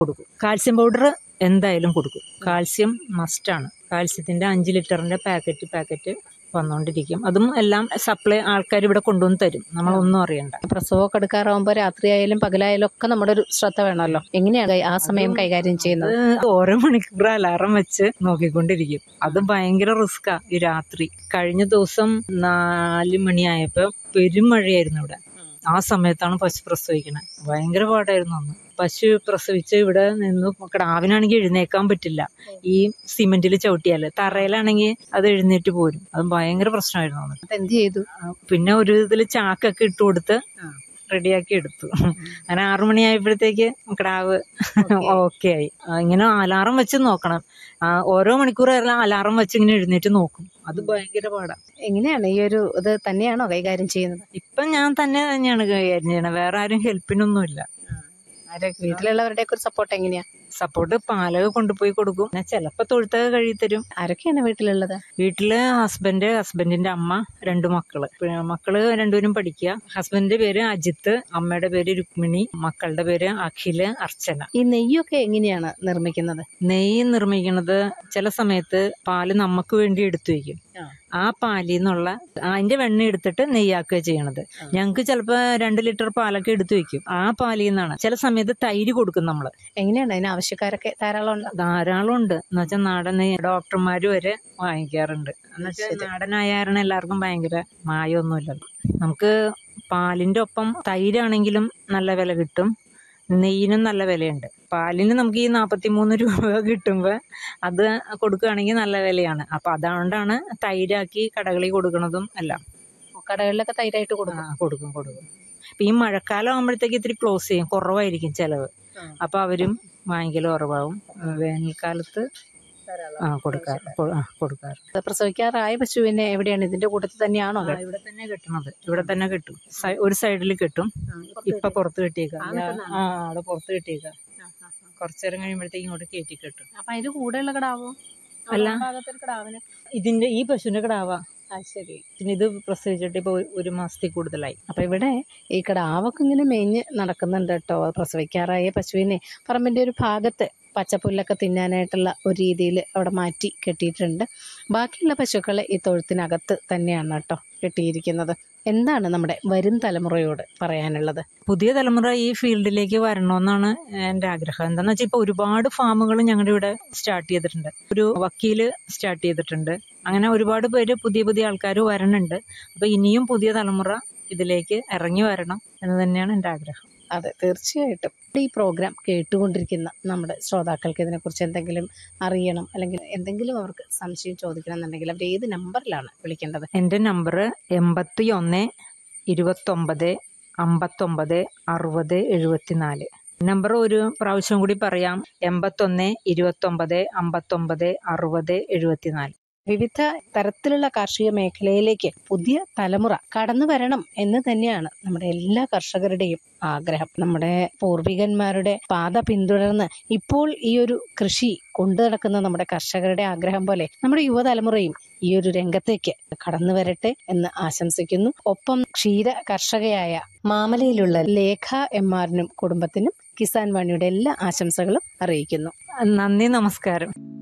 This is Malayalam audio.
കൊടുക്കും കാൽസ്യം പൗഡർ എന്തായാലും കൊടുക്കും കാൽസ്യം മസ്റ്റാണ് കാൽസ്യത്തിന്റെ അഞ്ച് ലിറ്ററിന്റെ പാക്കറ്റ് പാക്കറ്റ് വന്നുകൊണ്ടിരിക്കും അതും എല്ലാം സപ്ലൈ ആൾക്കാർ ഇവിടെ കൊണ്ടുവന്ന് തരും നമ്മളൊന്നും അറിയണ്ട പ്രസവമൊക്കെ എടുക്കാറാവുമ്പോൾ രാത്രിയായാലും പകലായാലും ഒക്കെ നമ്മുടെ ഒരു ശ്രദ്ധ വേണമല്ലോ എങ്ങനെയാണ് ആ സമയം കൈകാര്യം ചെയ്യുന്നത് അത് ഓരോ മണിക്കൂർ അലാറം വെച്ച് നോക്കിക്കൊണ്ടിരിക്കും അത് ഭയങ്കര റിസ്ക്കാ ഈ രാത്രി കഴിഞ്ഞ ദിവസം നാല് മണിയായപ്പോ പെരുമഴയായിരുന്നു ഇവിടെ ആ സമയത്താണ് പശു പ്രസവിക്കണേ ഭയങ്കര പാടായിരുന്നു അന്ന് പശു പ്രസവിച്ച് ഇവിടെ നിന്ന് കിടാവിനാണെങ്കിൽ എഴുന്നേക്കാൻ പറ്റില്ല ഈ സിമെന്റിൽ ചവിട്ടിയാല് തറയിലാണെങ്കിൽ അത് എഴുന്നേറ്റ് പോരും അത് ഭയങ്കര പ്രശ്നമായിരുന്നു അന്ന് അപ്പൊ എന്ത് ചെയ്തു പിന്നെ ഒരു ഇതിൽ ചാക്കൊക്കെ ഇട്ട് കൊടുത്ത് റെഡിയാക്കി എടുത്തു അങ്ങനെ ആറു മണിയായപ്പോഴത്തേക്ക് കിടാവ് ഓക്കെ ആയി ആ, ഇങ്ങനെ അലാറം വെച്ച് നോക്കണം ആ, ഓരോ മണിക്കൂർ അലാറം വെച്ച് ഇങ്ങനെ എഴുന്നേറ്റ് നോക്കും അത് ഭയങ്കര പാടാ എങ്ങനെയാണ് ഈ ഒരു ഇത് തന്നെയാണോ കൈകാര്യം ചെയ്യുന്നത് ഇപ്പൊ ഞാൻ തന്നെ തന്നെയാണ് കൈകാര്യം ചെയ്യണത് വേറെ ആരും ഹെൽപ്പിനൊന്നുമില്ല ആരെ വീട്ടിലുള്ളവരുടെ ഒരു സപ്പോർട്ട് എങ്ങനെയാ സപ്പോർട്ട് പാലൊക്കെ കൊണ്ടുപോയി കൊടുക്കും പിന്നെ ചിലപ്പോ തൊഴുത്തൊക്കെ കഴുകി തരും ആരൊക്കെയാണ് വീട്ടിലുള്ളത് വീട്ടില് ഹസ്ബൻഡ് ഹസ്ബൻഡിന്റെ അമ്മ രണ്ടു മക്കള് പിന്നെ മക്കള് രണ്ടുപേരും പഠിക്കുക ഹസ്ബൻഡിന്റെ പേര് അജിത്ത് അമ്മയുടെ പേര് രുക്മിണി മക്കളുടെ പേര് അഖില് അർച്ചന ഈ നെയ്യൊക്കെ എങ്ങനെയാണ് നിർമ്മിക്കുന്നത് നെയ്യ് നിർമ്മിക്കുന്നത് ചില സമയത്ത് പാല് നമുക്ക് വേണ്ടി എടുത്തു വെക്കും ആ പാലിൽ നിന്നുള്ള അതിന്റെ വെണ്ണ എടുത്തിട്ട് നെയ്യാക്കുക ചെയ്യണത് ഞങ്ങൾക്ക് ചിലപ്പോ രണ്ട് ലിറ്റർ പാലൊക്കെ എടുത്തു വെക്കും ആ പാലിൽ നിന്നാണ് ചില സമയത്ത് തൈര് കൊടുക്കും നമ്മള് എങ്ങനെയാണ് അതിന് ആവശ്യക്കാരൊക്കെ ധാരാളം ഉണ്ടോ ധാരാളം ഉണ്ട് എന്നുവെച്ചാൽ നാടൻ നെയ്യ് ഡോക്ടർമാര് വരെ വാങ്ങിക്കാറുണ്ട് എന്നുവെച്ചാൽ നാടനായ കാരണം എല്ലാവർക്കും ഭയങ്കര മായൊന്നുമില്ലല്ലോ നമുക്ക് പാലിന്റെ ഒപ്പം തൈരാണെങ്കിലും നല്ല വില കിട്ടും നെയ്യിനും നല്ല വിലയുണ്ട് പാലിന് നമുക്ക് ഈ നാൽപ്പത്തി മൂന്ന് രൂപ കിട്ടുമ്പോൾ അത് കൊടുക്കുകയാണെങ്കിൽ നല്ല വിലയാണ് അപ്പൊ അതുകൊണ്ടാണ് തൈരാക്കി കടകളിൽ കൊടുക്കുന്നതും എല്ലാം കടകളിലൊക്കെ തൈരായിട്ട് ആ, കൊടുക്കും കൊടുക്കും കൊടുക്കും ഇപ്പൊ ഈ മഴക്കാലം ആകുമ്പോഴത്തേക്ക് ഇത്തിരി ക്ലോസ് ചെയ്യും കുറവായിരിക്കും ചെലവ് അപ്പൊ അവരും വാങ്ങിക്കൽ കുറവാകും വേനൽക്കാലത്ത് ആ കൊടുക്കാറ് കൊ- ആ, കൊടുക്കാറ് പ്രസവിക്കാറായ പശുവിനെ എവിടെയാണ് ഇതിന്റെ കൂട്ടത്തിൽ തന്നെയാണോ ആ, ഇവിടെ തന്നെ കെട്ടണത് ഇവിടെ തന്നെ കെട്ടും സൈ- ഒരു സൈഡിൽ കെട്ടും ഇപ്പൊ പുറത്ത് കെട്ടിയേക്കാം ആ അവിടെ പുറത്ത് കെട്ടിയേക്കാം കുറച്ചു നേരം കഴിയുമ്പോഴത്തേക്കും ഇങ്ങോട്ട് കയറ്റി കെട്ടും അപ്പൊ അതിന്റെ കൂടെയുള്ള കിടാവോ അല്ല. ആ ഭാഗത്തൊരു കിടാവിന് ഇതിന്റെ ഈ പശുവിന്റെ കിടാവാ ആ ശരി പിന്നെ ഇത് പ്രസവിച്ചിട്ട് ഇപ്പൊ ഒരു- ഒരു മാസത്തിൽ കൂടുതലായി അപ്പൊ ഇവിടെ ഈ കിടാവൊക്കെ ഇങ്ങനെ മേഞ്ഞ് നടക്കുന്നുണ്ട് കേട്ടോ പ്രസവിക്കാറായ പശുവിനെ പറമ്പിന്റെ ഒരു ഭാഗത്ത് പച്ചപ്പുല്ലൊക്കെ തിന്നാനായിട്ടുള്ള ഒരു രീതിയിൽ അവിടെ മാറ്റി കെട്ടിയിട്ടുണ്ട് ബാക്കിയുള്ള പശുക്കളെ ഈ തൊഴുത്തിനകത്ത് തന്നെയാണ് കേട്ടോ കെട്ടിയിരിക്കുന്നത് എന്താണ് നമ്മുടെ വരും തലമുറയോട് പറയാനുള്ളത് പുതിയ തലമുറ ഈ ഫീൽഡിലേക്ക് വരണമെന്നാണ് എൻ്റെ ആഗ്രഹം എന്താണെന്ന് വെച്ചാൽ ഇപ്പോൾ ഒരുപാട് ഫാമുകൾ ഞങ്ങളുടെ ഇവിടെ സ്റ്റാർട്ട് ചെയ്തിട്ടുണ്ട് ഒരു വക്കീല് സ്റ്റാർട്ട് ചെയ്തിട്ടുണ്ട് അങ്ങനെ ഒരുപാട് പേര് പുതിയ പുതിയ ആൾക്കാർ വരണുണ്ട് അപ്പോൾ ഇനിയും പുതിയ തലമുറ ഇതിലേക്ക് ഇറങ്ങി വരണം എന്ന് തന്നെയാണ് എൻ്റെ ആഗ്രഹം അതെ തീർച്ചയായിട്ടും ഈ പ്രോഗ്രാം കേട്ടുകൊണ്ടിരിക്കുന്ന നമ്മുടെ ശ്രോതാക്കൾക്ക് ഇതിനെക്കുറിച്ച് എന്തെങ്കിലും അറിയണം അല്ലെങ്കിൽ എന്തെങ്കിലും അവർക്ക് സംശയം ചോദിക്കണം എന്നുണ്ടെങ്കിൽ അവർ ഏത് നമ്പറിലാണ് വിളിക്കേണ്ടത് എൻ്റെ നമ്പർ എൺപത്തി ഒന്ന് ഇരുപത്തൊമ്പത് അമ്പത്തൊമ്പത് അറുപത് എഴുപത്തിനാല് നമ്പർ ഒരു പ്രാവശ്യം കൂടി പറയാം എൺപത്തൊന്ന് ഇരുപത്തൊമ്പത് അമ്പത്തൊമ്പത് അറുപത് എഴുപത്തിനാല് വിവിധ തരത്തിലുള്ള കാർഷിക മേഖലയിലേക്ക് പുതിയ തലമുറ കടന്നു വരണം എന്ന് തന്നെയാണ് നമ്മുടെ എല്ലാ കർഷകരുടെയും ആഗ്രഹം നമ്മുടെ പൂർവികന്മാരുടെ പാത പിന്തുടർന്ന് ഇപ്പോൾ ഈ ഒരു കൃഷി കൊണ്ടു നടക്കുന്ന നമ്മുടെ കർഷകരുടെ ആഗ്രഹം പോലെ നമ്മുടെ യുവതലമുറയും ഈ ഒരു രംഗത്തേക്ക് കടന്നു വരട്ടെ എന്ന് ആശംസിക്കുന്നു ഒപ്പം ക്ഷീര കർഷകയായ മാമലയിലുള്ള ലേഖ എം ആറിനും കുടുംബത്തിനും കിസാൻ വാണിയുടെ എല്ലാ ആശംസകളും അറിയിക്കുന്നു നന്ദി നമസ്കാരം